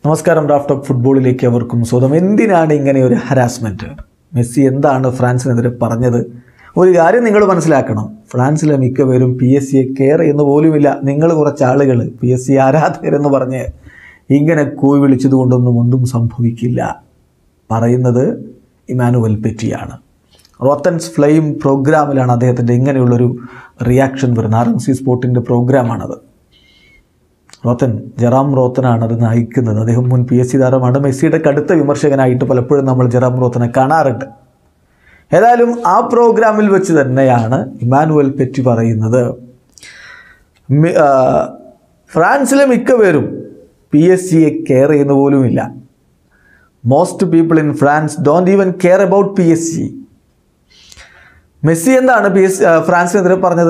നമസ്കാരം draft of ഫുട്ബോളിലേക്ക് അവർക്കും സ്വതം എന്തിനാണ് ഇങ്ങനെ ഒരു ഹരാസ്മെൻറ്റ് മെസ്സി എന്താണ് ഫ്രാൻസിനെതിരെ പറഞ്ഞത് ഒരു കാര്യം നിങ്ങൾ മനസ്സിലാക്കണം ഫ്രാൻസിലെ മിക്കപേരും പി എസ് സിയെ കെയർ ചെയ്യുന്ന പോലുമില്ല നിങ്ങൾ കുറച്ച് ആളുകൾ പി എസ് സി ആരാധകരെന്ന് പറഞ്ഞ് ഇങ്ങനെ കൂയി വിളിച്ചത് കൊണ്ടൊന്നും ഒന്നും സംഭവിക്കില്ല പറയുന്നത് ഇമാനുവൽ പെറ്റിയാണ് റോത്തൻസ് ഫ്ലെയിം പ്രോഗ്രാമിലാണ് അദ്ദേഹത്തിൻ്റെ ഇങ്ങനെയുള്ളൊരു റിയാക്ഷൻ വരുന്നത് ആർ എം സി സ്പോർട്ടിൻ്റെ പ്രോഗ്രാമാണത് റോത്തൻ ജറാം റോത്തനാണ് അത് നയിക്കുന്നത് അദ്ദേഹം മുൻ പി എസ് സി താരമാണ് മെസ്സിയുടെ കടുത്ത വിമർശകനായിട്ട് പലപ്പോഴും നമ്മൾ ജറാം റോത്തനെ കാണാറുണ്ട് ഏതായാലും ആ പ്രോഗ്രാമിൽ വെച്ച് തന്നെയാണ് ഇമാനുവൽ പെറ്റി പറയുന്നത് മി- ആ, ഫ്രാൻസിലെ മിക്കപേരും പി എസ് സിയെ കെയർ ചെയ്യുന്ന പോലുമില്ല most people in France don't even care about P S C Messi എന്താണ് പി എസ് ഫ്രാൻസിനെതിരെ പറഞ്ഞത്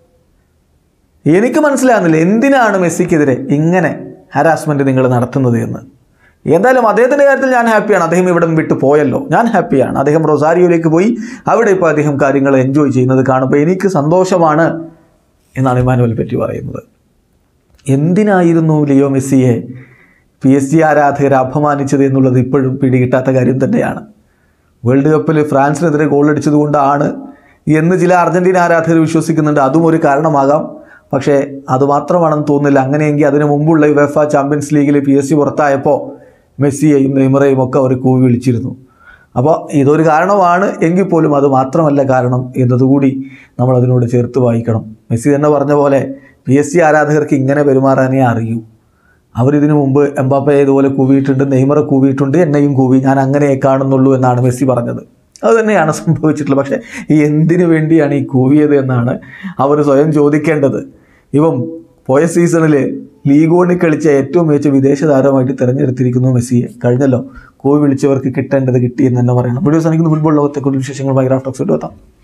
എനിക്ക് മനസ്സിലാകുന്നില്ല എന്തിനാണ് മെസ്സിക്കെതിരെ ഇങ്ങനെ ഹരാസ്മെൻറ്റ് നിങ്ങൾ നടത്തുന്നത് എന്ന് എന്തായാലും അദ്ദേഹത്തിൻ്റെ കാര്യത്തിൽ ഞാൻ ഹാപ്പിയാണ് അദ്ദേഹം ഇവിടെ വിട്ടു പോയല്ലോ ഞാൻ ഹാപ്പിയാണ് അദ്ദേഹം റൊസാരിയോയിലേക്ക് പോയി അവിടെ ഇപ്പോൾ അദ്ദേഹം കാര്യങ്ങൾ എൻജോയ് ചെയ്യുന്നത് കാണുമ്പോൾ എനിക്ക് സന്തോഷമാണ് എന്നാണ് ഇമാനുവൽ പറ്റി പറയുന്നത് എന്തിനായിരുന്നു ലിയോ മെസ്സിയെ പി എസ് സി ആരാധകരെ അപമാനിച്ചത് എന്നുള്ളത് ഇപ്പോഴും പിടികിട്ടാത്ത കാര്യം തന്നെയാണ് വേൾഡ് കപ്പിൽ ഫ്രാൻസിനെതിരെ ഗോൾ അടിച്ചതുകൊണ്ടാണ് എന്ന് ചില അർജൻറ്റീന ആരാധകർ വിശ്വസിക്കുന്നുണ്ട് അതും ഒരു കാരണമാകാം പക്ഷേ അതുമാത്രമാണെന്ന് തോന്നുന്നില്ല അങ്ങനെയെങ്കിൽ അതിനു മുമ്പുള്ള യുവേഫ ചാമ്പ്യൻസ് ലീഗിൽ പി എസ് സി പുറത്തായപ്പോൾ മെസ്സിയെയും നെയ്മറേയും ഒക്കെ അവർ കൂവി വിളിച്ചിരുന്നു അപ്പോൾ ഇതൊരു കാരണമാണ് എങ്കിൽ പോലും അത് മാത്രമല്ല കാരണം എന്നതുകൂടി നമ്മൾ അതിനോട് ചേർത്ത് വായിക്കണം മെസ്സി തന്നെ പറഞ്ഞ പോലെ പി എസ് സി ആരാധകർക്ക് ഇങ്ങനെ പെരുമാറാനേ അറിയൂ അവരിതിനു മുമ്പ് എംബാപ്പയെ ഇതുപോലെ കൂവിയിട്ടുണ്ട് നെയ്മറെ കൂവിയിട്ടുണ്ട് എന്നെയും കൂവി ഞാൻ അങ്ങനെ കാണുന്നുള്ളൂ എന്നാണ് മെസ്സി പറഞ്ഞത് അത് തന്നെയാണ് സംഭവിച്ചിട്ടുള്ളത് പക്ഷേ ഈ എന്തിനു വേണ്ടിയാണ് ഈ കൂവിയത് എന്നാണ് അവർ സ്വയം ചോദിക്കേണ്ടത് ഇവം പോയ സീസണിൽ ലീഗ് വണ്ണിൽ കളിച്ച ഏറ്റവും മികച്ച വിദേശ താരമായിട്ട് തിരഞ്ഞെടുത്തിരിക്കുന്നു മെസ്സിയെ കഴിഞ്ഞല്ലോ കൂവി വിളിച്ചവർക്ക് കിട്ടേണ്ടത് കിട്ടി എന്ന് തന്നെ പറയണം വീഡിയോസ് എനിക്ക് ഫുട്ബോൾ ലോകത്തെ കൂടുതൽ വിശേഷങ്ങൾ ബൈഗ്രാഫ്റ്റോക്സ് എത്താം